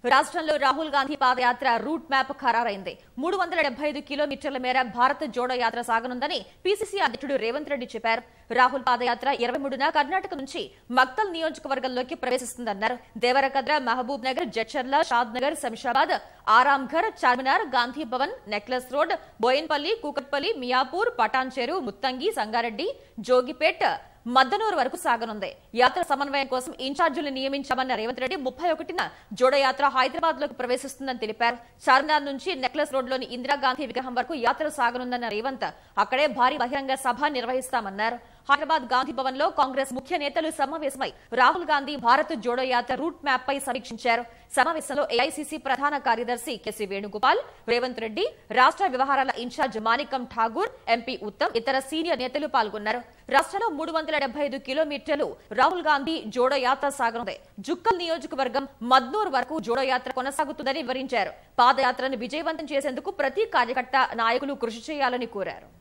రాష్ట్రంలో రాహుల్ గాంధీ పాదయాత్ర route map ఖరారైంది మూడు వందల డెబ్బై ఐదు కిలోమీటర్ల మేర భారత్ జోడో యాత్ర సాగనుందని పీసీసీ అధ్యక్షుడు రేవంత్ రెడ్డి చెప్పారు రాహుల్ పాదయాత్ర ఇరవై మూడున కర్ణాటక నుంచి మక్తల్ నియోజకవర్గంలోకి ప్రవేశిస్తుందన్నారు Devarakadra Mahabubnagar Jadcherla Shadnagar Shamshabad Aramghar Charminar Gandhi Bhavan Necklace Road Bowenpally Kukatpally Miyapur Patancheru Muthangi Sangareddy Jogipet Maddanur వరకు సాగనుంది యాత్ర సమన్వయం కోసం ఇన్ఛార్జీలు నియమించామన్న రేవంత్ రెడ్డి ముప్పై ఒకటిన జోడో యాత్ర హైదరాబాద్ లోకి ప్రవేశిస్తుందని తెలిపారు చార్మినార్ నుంచి నెక్లెస్ రోడ్ లోని ఇందిరాగాంధీ విగ్రహం వరకు యాత్ర సాగనుందన్న రేవంత్ అక్కడే భారీ బహిరంగ సభ నిర్వహిస్తామన్నారు హైదరాబాద్ గాంధీ భవన్ లో కాంగ్రెస్ ముఖ్య నేతలు సమావేశమై రాహుల్ గాంధీ భారత్ జోడో యాత్ర రూట్ మ్యాప్ పై సమీక్షించారు సమావేశంలో ఏఐసీసీ ప్రధాన కార్యదర్శి కెసి వేణుగోపాల్ రేవంత్ రెడ్డి రాష్ట్ర వ్యవహారాల ఇన్ఛార్జ్ మాణికం ఠాగూర్ ఎంపీ ఉత్తమ్ ఇతర సీనియర్ నేతలు పాల్గొన్నారు రాష్ట్రంలో మూడు వందల డెబ్బై ఐదు కిలోమీటర్లు రాహుల్ గాంధీ జోడో యాత్ర సాగనుంది జుక్కల్ నియోజకవర్గం మద్నూర్ వరకు జోడో యాత్ర కొనసాగుతుందని వివరించారు పాదయాత్రను విజయవంతం చేసేందుకు ప్రతి కార్యకర్త నాయకులు కృషి చేయాలని కోరారు